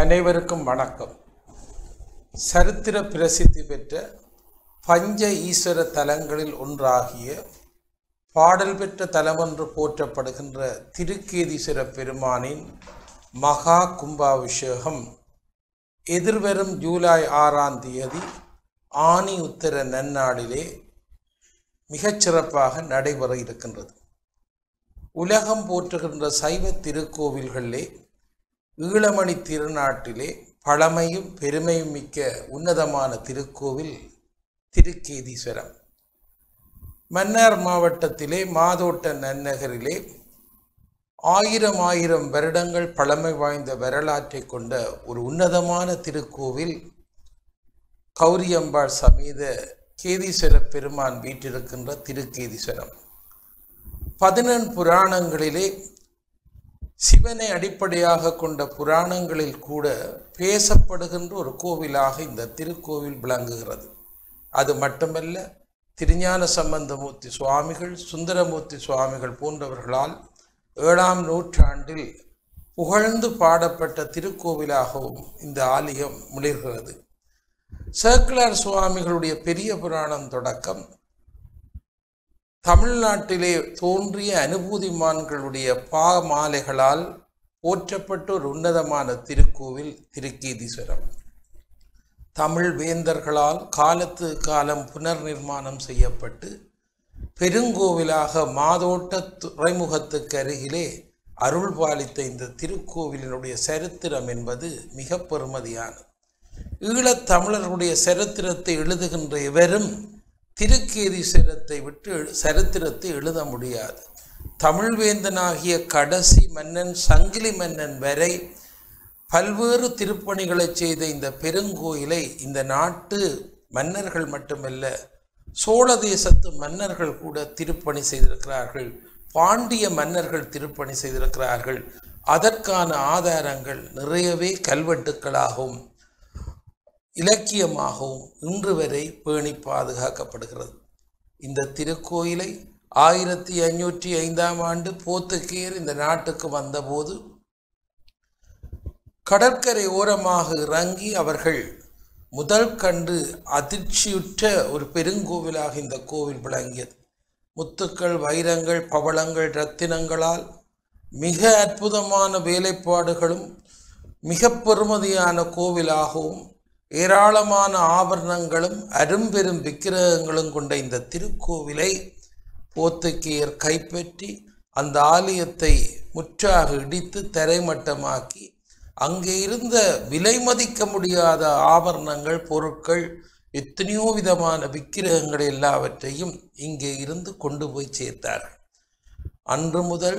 அனைவருக்கும் வணக்கம் சரித்திர பிரசித்தி பெற்ற பஞ்ச ஈஸ்வர தலங்களில் ஒன்றாகிய பாடல் பெற்ற தலமென்று போற்றப்படுகின்ற திருக்கேதீஸ்வர பெருமானின் மகா கும்பாபிஷேகம் எதிர்வரும் ஜூலை ஆறாம் தேதி ஆனி உத்தர நன்னாளிலே மிகச் சிறப்பாக நடைபெற இருக்கின்றது உலகம் போற்றுகின்ற சைவ திருக்கோவில்களிலே ஈழமணி திருநாட்டிலே பழமையும் பெருமையும் மிக்க உன்னதமான திருக்கோவில் திருக்கேதீஸ்வரம் மன்னார் மாவட்டத்திலே மாதோட்ட நன்னகரிலே ஆயிரம் ஆயிரம் வருடங்கள் பழமை வாய்ந்த வரலாற்றை கொண்ட ஒரு உன்னதமான திருக்கோவில் கௌரியம்பாள் சமேத கேதீஸ்வர பெருமான் வீட்டிருக்கின்ற திருக்கேதீஸ்வரம் பதினெண் புராணங்களிலே சிவனை அடிப்படையாக கொண்ட புராணங்களில் கூட பேசப்படுகின்ற ஒரு கோவிலாக இந்த திருக்கோவில் விளங்குகிறது அது மட்டுமல்ல திருஞான சம்பந்தமூர்த்தி சுவாமிகள் சுந்தரமூர்த்தி சுவாமிகள் போன்றவர்களால் ஏழாம் நூற்றாண்டில் புகழ்ந்து பாடப்பட்ட திருக்கோவிலாகவும் இந்த ஆலயம் மிளிர்கிறது சேக்கிலார் சுவாமிகளுடைய பெரிய புராணம் தொடக்கம் தமிழ்நாட்டிலே தோன்றிய அனுபூதிமான்களுடைய பா மாலைகளால் போற்றப்பட்ட ஒரு உன்னதமான திருக்கோவில் திருக்கீதீஸ்வரம் தமிழ் வேந்தர்களால் காலத்து காலம் புனர் நிர்மாணம் செய்யப்பட்டு பெருங்கோவிலாக மாதோட்ட துறைமுகத்துக்கு அருகிலே அருள் பாலித்த இந்த திருக்கோவிலினுடைய சரித்திரம் என்பது மிக பெருமதியானது ஈழத் தமிழர்களுடைய சரித்திரத்தை எழுதுகின்ற இவரும் திருக்கேதீஸ்வரத்தை விட்டு சரித்திரத்தை எழுத முடியாது தமிழ்வேந்தனாகிய கடைசி மன்னன் சங்கிலி மன்னன் வரை பல்வேறு திருப்பணிகளை செய்த இந்த பெருங்கோயிலை இந்த நாட்டு மன்னர்கள் மட்டுமல்ல சோழ தேசத்து மன்னர்கள் கூட திருப்பணி செய்திருக்கிறார்கள் பாண்டிய மன்னர்கள் திருப்பணி செய்திருக்கிறார்கள் அதற்கான ஆதாரங்கள் நிறையவே கல்வெட்டுக்களாகவும் இலக்கியமாகவும் இன்று வரை பேணி பாதுகாக்கப்படுகிறது இந்த திருக்கோயிலை ஆயிரத்தி ஐநூற்றி ஐந்தாம் ஆண்டு போத்துக்கேர் இந்த நாட்டுக்கு வந்தபோது கடற்கரை ஓரமாக இறங்கி அவர்கள் முதல் கண்டு அதிர்ச்சியுற்ற ஒரு பெருங்கோவிலாக இந்த கோவில் விளங்கியது முத்துக்கள் வைரங்கள் பவளங்கள் ரத்தினங்களால் மிக அற்புதமான வேலைப்பாடுகளும் மிக பெருமதியான கோவிலாகவும் ஏராளமான ஆபரணங்களும் அரும்பெரும் விக்கிரகங்களும் கொண்ட இந்த திருக்கோவிலை போத்துக்கேயர் கைப்பற்றி அந்த ஆலயத்தை முற்றாக இடித்து தரைமட்டமாக்கி அங்கே இருந்த விலை மதிக்க முடியாத ஆபரணங்கள் பொருட்கள் எத்தனையோ விதமான விக்கிரகங்கள் எல்லாவற்றையும் இங்கே இருந்து கொண்டு போய் சேர்த்தார்கள் அன்று முதல்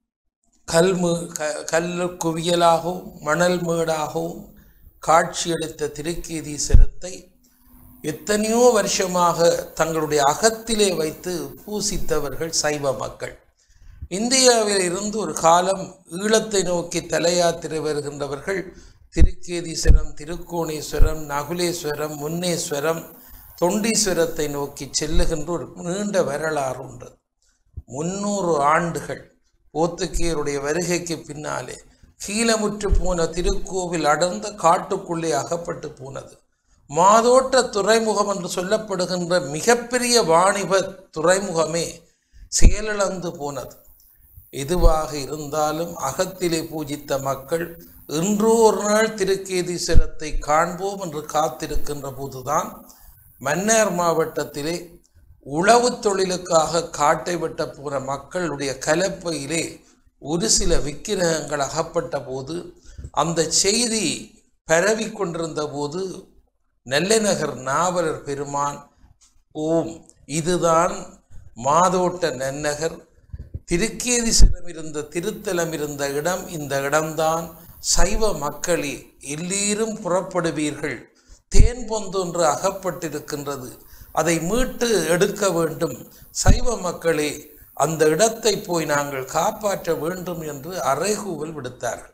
கல்மு க கல் குவியலாகவும் மணல் மேடாகவும் காட்சியளித்த திருக்கேதீஸ்வரத்தை எத்தனையோ வருஷமாக தங்களுடைய அகத்திலே வைத்து பூசித்தவர்கள் சைவ மக்கள் இந்தியாவில் இருந்து ஒரு காலம் ஈழத்தை நோக்கி தலையாத்திரை வருகின்றவர்கள் திருக்கேதீஸ்வரம் திருக்கோணேஸ்வரம் நகுலேஸ்வரம் முன்னேஸ்வரம் தொண்டீஸ்வரத்தை நோக்கி செல்லுகின்ற ஒரு நீண்ட வரலாறு உண்டு முன்னூறு ஆண்டுகள் போத்துக்கேருடைய வருகைக்கு பின்னாலே கீழமுற்று போன திருக்கோவில் அடர்ந்த காட்டுக்குள்ளே அகப்பட்டு போனது மாதோட்ட துறைமுகம் என்று சொல்லப்படுகின்ற மிகப்பெரிய வாணிப துறைமுகமே செயலிழந்து போனது எதுவாக இருந்தாலும் அகத்திலே பூஜித்த மக்கள் இன்றோ ஒரு நாள் திருக்கேதீஸ்வரத்தை காண்போம் என்று காத்திருக்கின்ற போதுதான் மன்னார் மாவட்டத்திலே உழவு தொழிலுக்காக காட்டை வெட்ட போன மக்களுடைய கலப்பையிலே ஒரு சில விக்கிரகங்கள் அகப்பட்ட போது அந்த செய்தி பரவி கொண்டிருந்த போது நெல்லைநகர் நாவலர் பெருமான் ஓம் இதுதான் மாதோட்ட நன்னகர் திருக்கேதீஸ்வரம் இருந்த திருத்தலம் இருந்த இடம் இந்த இடம்தான் சைவ மக்களே எல்லீரும் புறப்படுவீர்கள் தேன் பொந்தொன்று அகப்பட்டிருக்கின்றது அதை மீட்டு எடுக்க வேண்டும் சைவ மக்களே அந்த இடத்தை போய் நாங்கள் காப்பாற்ற வேண்டும் என்று அறைகூவல் விடுத்தார்கள்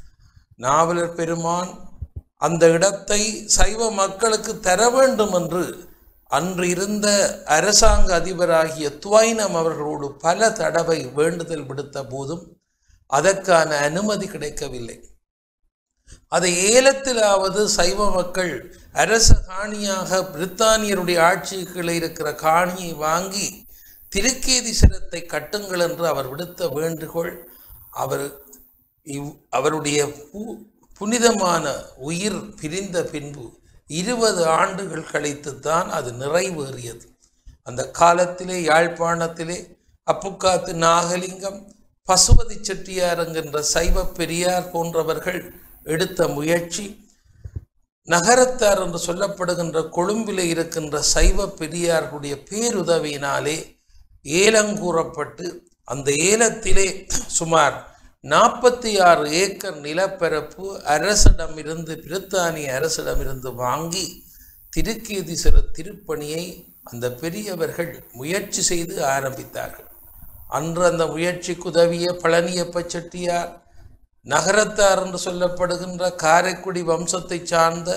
நாவலர் பெருமான் அந்த இடத்தை சைவ மக்களுக்கு தர வேண்டும் என்று அன்று இருந்த அரசாங்க அதிபராகிய துவைனம் அவர்களோடு பல தடவை வேண்டுதல் விடுத்த போதும் அதற்கான அனுமதி கிடைக்கவில்லை அதை ஏலத்திலாவது சைவ மக்கள் அரச காணியாக பிரித்தானியருடைய ஆட்சிக்குள்ளே இருக்கிற காணியை வாங்கி திருக்கேதீஸ்வரத்தை கட்டுங்கள் என்று அவர் விடுத்த வேண்டுகோள் அவர் இவ் அவருடைய பு புனிதமான உயிர் பிரிந்த பின்பு இருபது ஆண்டுகள் கழித்துத்தான் அது நிறைவேறியது அந்த காலத்திலே யாழ்ப்பாணத்திலே அப்புக்காத்து நாகலிங்கம் பசுபதி செட்டியார் என்கின்ற சைவ பெரியார் போன்றவர்கள் எடுத்த முயற்சி நகரத்தார் என்று சொல்லப்படுகின்ற கொழும்பிலே இருக்கின்ற சைவ பெரியார்களுடைய பேருதவியினாலே ஏலங்கூறப்பட்டு அந்த ஏலத்திலே சுமார் நாற்பத்தி ஆறு ஏக்கர் நிலப்பரப்பு அரசிடமிருந்து பிரித்தானிய அரசிடமிருந்து வாங்கி திருக்கேதீஸ்வர திருப்பணியை அந்த பெரியவர்கள் முயற்சி செய்து ஆரம்பித்தார்கள் அன்று அந்த முயற்சிக்கு உதவிய பழனியப்ப செட்டியார் நகரத்தார் என்று சொல்லப்படுகின்ற காரைக்குடி வம்சத்தைச் சார்ந்த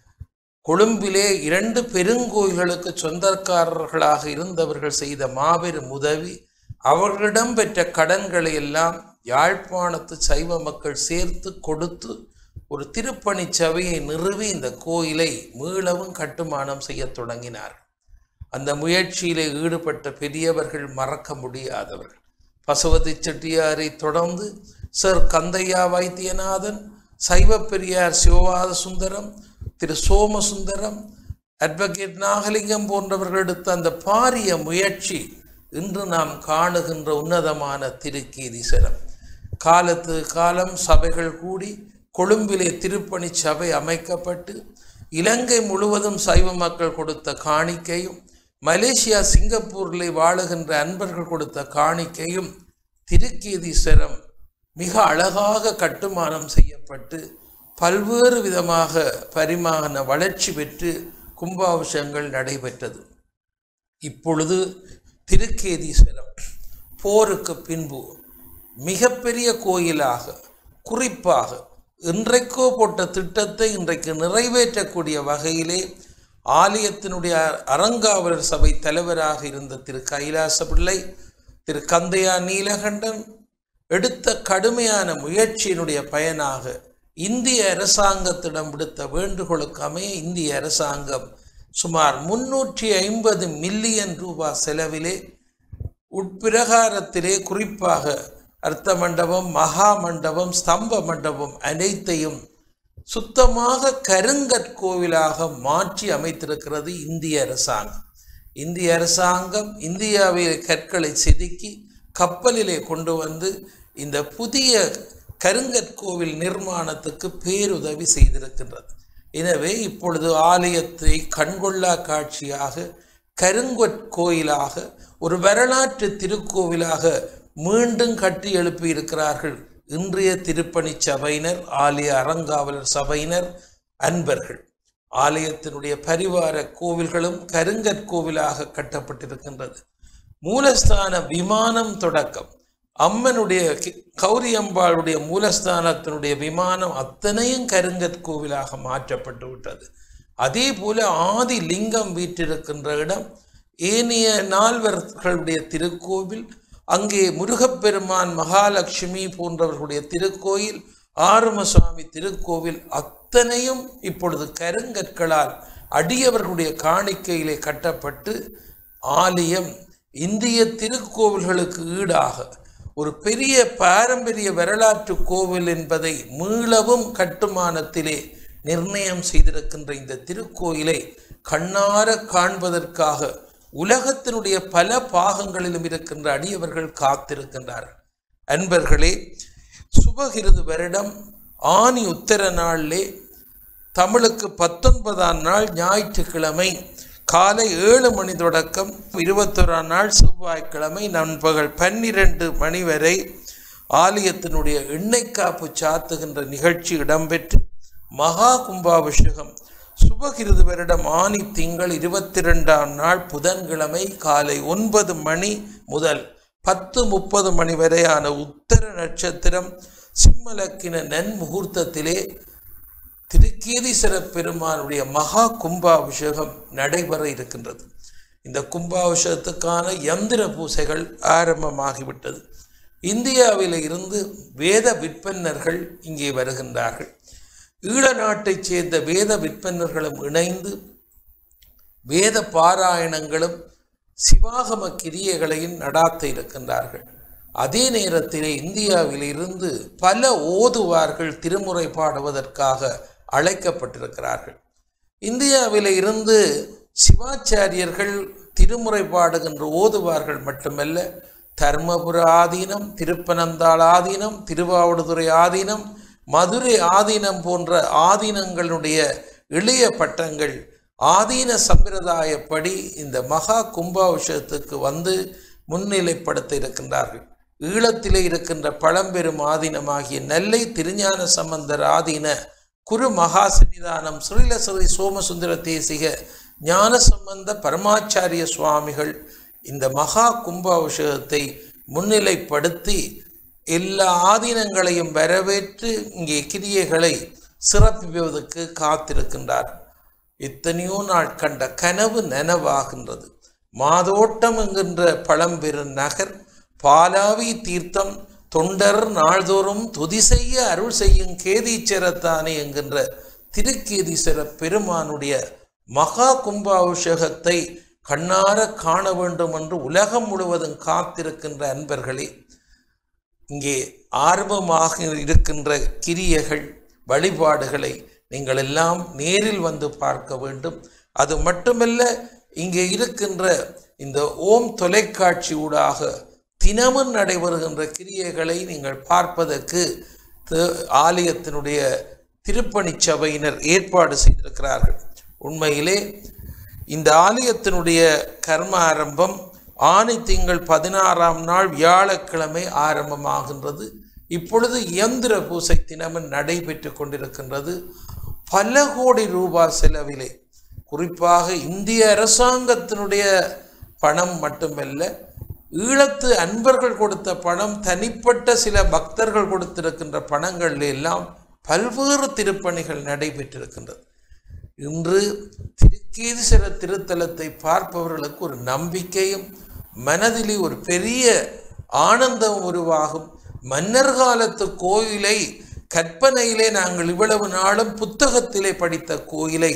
கொழும்பிலே இரண்டு பெருங்கோயில்களுக்கு சொந்தக்காரர்களாக இருந்தவர்கள் செய்த மாபெரும் உதவி அவர்களிடம் பெற்ற கடன்களை எல்லாம் யாழ்ப்பாணத்து சைவ மக்கள் சேர்த்து கொடுத்து ஒரு திருப்பணி சபையை நிறுவி இந்த கோயிலை மீளவும் கட்டுமானம் செய்யத் தொடங்கினார் அந்த முயற்சியிலே ஈடுபட்ட பெரியவர்கள் மறக்க முடியாதவர்கள் பசுபதி செட்டியாரை தொடர்ந்து சர் கந்தையா வைத்தியநாதன் சைவ பெரியார் சிவபாத சுந்தரம் திரு சோமசுந்தரம் அட்வொகேட் நாகலிங்கம் போன்றவர்கள் எடுத்த அந்த பாரிய முயற்சி இன்று நாம் காணுகின்ற உன்னதமான திருக்கீதீஸ்வரம் காலத்து காலம் சபைகள் கூடி கொழும்பிலே திருப்பணி சபை அமைக்கப்பட்டு இலங்கை முழுவதும் சைவ மக்கள் கொடுத்த காணிக்கையும் மலேசியா சிங்கப்பூரிலே வாழுகின்ற அன்பர்கள் கொடுத்த காணிக்கையும் திருக்கீதீஸ்வரம் மிக அழகாக கட்டுமானம் செய்யப்பட்டு பல்வேறு விதமாக பரிமாண வளர்ச்சி பெற்று கும்பாபிஷேகங்கள் நடைபெற்றது இப்பொழுது திருக்கேதீஸ்வரம் போருக்கு பின்பு மிகப்பெரிய கோயிலாக குறிப்பாக இன்றைக்கோ போட்ட திட்டத்தை இன்றைக்கு நிறைவேற்றக்கூடிய வகையிலே ஆலயத்தினுடைய அறங்காவலர் சபை தலைவராக இருந்த திரு கைலாச பிள்ளை திரு கந்தையா நீலகண்டன் எடுத்த கடுமையான முயற்சியினுடைய பயனாக இந்திய அரசாங்கத்திடம் விடுத்த வேண்டுகோளுக்கு அமைய இந்திய அரசாங்கம் சுமார் முன்னூற்றி ஐம்பது மில்லியன் ரூபாய் செலவிலே உட்பிரகாரத்திலே குறிப்பாக அர்த்த மண்டபம் மகா மண்டபம் ஸ்தம்ப மண்டபம் அனைத்தையும் சுத்தமாக கருங்கற்கோவிலாக மாற்றி அமைத்திருக்கிறது இந்திய அரசாங்கம் இந்திய அரசாங்கம் இந்தியாவில் கற்களை செதுக்கி கப்பலிலே கொண்டு வந்து இந்த புதிய கருங்கற்கோவில் நிர்மாணத்துக்கு பேருதவி செய்திருக்கின்றது எனவே இப்பொழுது ஆலயத்தை கண்கொள்ளா காட்சியாக கருங்கற்கோயிலாக ஒரு வரலாற்று திருக்கோவிலாக மீண்டும் கட்டி எழுப்பி இருக்கிறார்கள் இன்றைய திருப்பணி சபையினர் ஆலய அறங்காவலர் சபையினர் அன்பர்கள் ஆலயத்தினுடைய பரிவார கோவில்களும் கருங்கற்கோவிலாக கட்டப்பட்டிருக்கின்றது மூலஸ்தான விமானம் தொடக்கம் அம்மனுடைய கி- கௌரி அம்பாளுடைய மூலஸ்தானத்தினுடைய விமானம் அத்தனையும் கருங்கற்கோவிலாக மாற்றப்பட்டு விட்டது அதே போல ஆதி லிங்கம் வீற்றிருக்கின்ற இடம் ஏனைய நால்வர்களுடைய திருக்கோவில் அங்கே முருகப்பெருமான் மகாலட்சுமி போன்றவர்களுடைய திருக்கோயில் ஆறுமசுவாமி திருக்கோவில் அத்தனையும் இப்பொழுது கருங்கற்களால் அடியவர்களுடைய காணிக்கையிலே கட்டப்பட்டு ஆலயம் இந்திய திருக்கோவில்களுக்கு ஈடாக ஒரு பெரிய பாரம்பரிய வரலாற்று கோவில் என்பதை மீளவும் கட்டுமானத்திலே நிர்ணயம் செய்திருக்கின்ற இந்த திருக்கோயிலை கண்ணார காண்பதற்காக உலகத்தினுடைய பல பாகங்களிலும் இருக்கின்ற அடியவர்கள் காத்திருக்கின்றார்கள் அன்பர்களே சுபகிருது வருடம் ஆனி உத்தர நாளிலே தமிழுக்கு பத்தொன்பதாம் நாள் ஞாயிற்றுக்கிழமை காலை ஏழு மணி தொடக்கம் இருபத்தோராம் நாள் செவ்வாய்க்கிழமை நண்பகல் பன்னிரண்டு மணி வரை ஆலயத்தினுடைய எண்ணெய் காப்பு சாத்துகின்ற நிகழ்ச்சி இடம்பெற்று மகா கும்பாபிஷேகம் சுபகிருது வருடம் ஆனி திங்கள் இருபத்தி ரெண்டாம் நாள் புதன்கிழமை காலை ஒன்பது மணி முதல் பத்து முப்பது மணி வரையான உத்தர நட்சத்திரம் சிம்மலக்கின நன்முகூர்த்தத்திலே திருக்கேதீஸ்வர பெருமானுடைய மகா கும்பாபிஷேகம் நடைபெற இருக்கின்றது இந்த கும்பாபிஷேகத்துக்கான யந்திர பூசைகள் ஆரம்பமாகிவிட்டது இந்தியாவில் இருந்து வேத விற்பன்னர்கள் இங்கே வருகின்றார்கள் ஈழ நாட்டைச் சேர்ந்த வேத விற்பனர்களும் இணைந்து வேத பாராயணங்களும் சிவாகம கிரியைகளையும் நடாத்த இருக்கின்றார்கள் அதே நேரத்திலே இந்தியாவில் இருந்து பல ஓதுவார்கள் திருமுறை பாடுவதற்காக அழைக்கப்பட்டிருக்கிறார்கள் இந்தியாவில் இருந்து சிவாச்சாரியர்கள் திருமுறை பாடுகின்ற ஓதுவார்கள் மட்டுமல்ல தர்மபுர ஆதீனம் திருப்பனந்தாள் ஆதீனம் திருவாவடுதுறை ஆதீனம் மதுரை ஆதீனம் போன்ற ஆதீனங்களுடைய இளைய பட்டங்கள் ஆதீன சம்பிரதாயப்படி இந்த மகா கும்பாபிஷேகத்துக்கு வந்து முன்னிலைப்படுத்த இருக்கின்றார்கள் ஈழத்திலே இருக்கின்ற பழம்பெரும் ஆதீனமாகிய நெல்லை திருஞான சம்பந்தர் ஆதீன குரு மகா சன்னிதானம் ஸ்ரீலஸ்ரீ சோமசுந்தர தேசிக ஞான சம்பந்த பரமாச்சாரிய சுவாமிகள் இந்த மகா கும்பாபிஷேகத்தை முன்னிலைப்படுத்தி எல்லா ஆதீனங்களையும் வரவேற்று இங்கே கிரியைகளை சிறப்பிப்பதற்கு காத்திருக்கின்றார் எத்தனையோ நாள் கண்ட கனவு நனவாகின்றது மாதோட்டம் என்கின்ற பழம்பெரும் நகர் பாலாவி தீர்த்தம் தொண்டர் நாள்தோறும் துதி செய்ய அருள் செய்யும் கேதீச்சரத்தானே என்கின்ற திருக்கேதீஸ்வர பெருமானுடைய மகா கும்பாபிஷேகத்தை கண்ணார காண வேண்டும் என்று உலகம் முழுவதும் காத்திருக்கின்ற அன்பர்களே இங்கே ஆர்வமாக இருக்கின்ற கிரியைகள் வழிபாடுகளை நீங்கள் எல்லாம் நேரில் வந்து பார்க்க வேண்டும் அது மட்டுமல்ல இங்கே இருக்கின்ற இந்த ஓம் தொலைக்காட்சி ஊடாக தினமும் நடைபெறுகின்ற கிரியைகளை நீங்கள் பார்ப்பதற்கு த- ஆலயத்தினுடைய திருப்பணிச் சபையினர் ஏற்பாடு செய்திருக்கிறார்கள் உண்மையிலே இந்த ஆலயத்தினுடைய கர்ம ஆரம்பம் ஆணி திங்கள் பதினாறாம் நாள் வியாழக்கிழமை ஆரம்பமாகின்றது இப்பொழுது இயந்திர பூசை தினமும் நடைபெற்று கொண்டிருக்கின்றது பல கோடி ரூபாய் செலவிலே குறிப்பாக இந்திய அரசாங்கத்தினுடைய பணம் மட்டுமல்ல ஈழத்து அன்பர்கள் கொடுத்த பணம் தனிப்பட்ட சில பக்தர்கள் கொடுத்திருக்கின்ற பணங்கள் எல்லாம் பல்வேறு திருப்பணிகள் நடைபெற்றிருக்கின்றது இன்று திருக்கேதீஸ்வர திருத்தலத்தை பார்ப்பவர்களுக்கு ஒரு நம்பிக்கையும் மனதிலே ஒரு பெரிய ஆனந்தம் உருவாகும் மன்னர் காலத்து கோயிலை கற்பனையிலே நாங்கள் இவ்வளவு நாளும் புத்தகத்திலே படித்த கோயிலை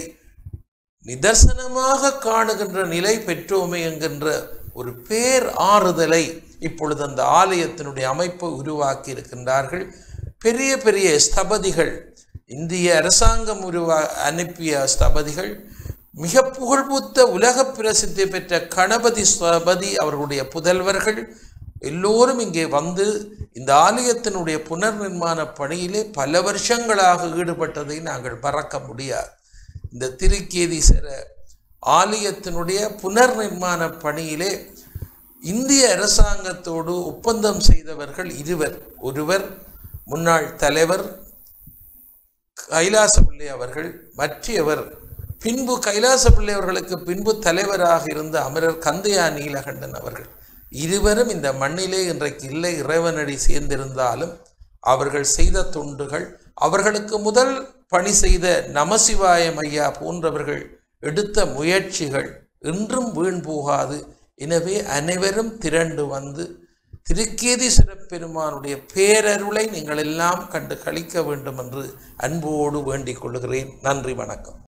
நிதர்சனமாக காணுகின்ற நிலை பெற்றோமே என்கின்ற ஒரு பேர் ஆறுதலை இப்பொழுது அந்த ஆலயத்தினுடைய அமைப்பை உருவாக்கி இருக்கின்றார்கள் பெரிய பெரிய ஸ்தபதிகள் இந்திய அரசாங்கம் உருவா அனுப்பிய ஸ்தபதிகள் மிக புகழ்பூத்த உலக பிரசித்தி பெற்ற கணபதி ஸ்தபதி அவர்களுடைய புதல்வர்கள் எல்லோரும் இங்கே வந்து இந்த ஆலயத்தினுடைய புனர் நிர்மாண பணியிலே பல வருஷங்களாக ஈடுபட்டதை நாங்கள் மறக்க முடியாது இந்த திருக்கேதீஸ்வர ஆலயத்தினுடைய புனர் நிர்மாண பணியிலே இந்திய அரசாங்கத்தோடு ஒப்பந்தம் செய்தவர்கள் இருவர் ஒருவர் முன்னாள் தலைவர் கைலாசபிள்ளை அவர்கள் மற்றவர் பின்பு கைலாசபிள்ளை அவர்களுக்கு பின்பு தலைவராக இருந்த அமரர் கந்தையா நீலகண்டன் அவர்கள் இருவரும் இந்த மண்ணிலே இன்றைக்கு இல்லை இறைவனடி சேர்ந்திருந்தாலும் அவர்கள் செய்த தொண்டுகள் அவர்களுக்கு முதல் பணி செய்த நமசிவாயம் ஐயா போன்றவர்கள் எடுத்த முயற்சிகள் இன்றும் வீண் போகாது எனவே அனைவரும் திரண்டு வந்து திருக்கேதீஸ்வர பெருமானுடைய பேரருளை நீங்கள் எல்லாம் கண்டு கழிக்க வேண்டும் என்று அன்போடு வேண்டிக் கொள்கிறேன் நன்றி வணக்கம்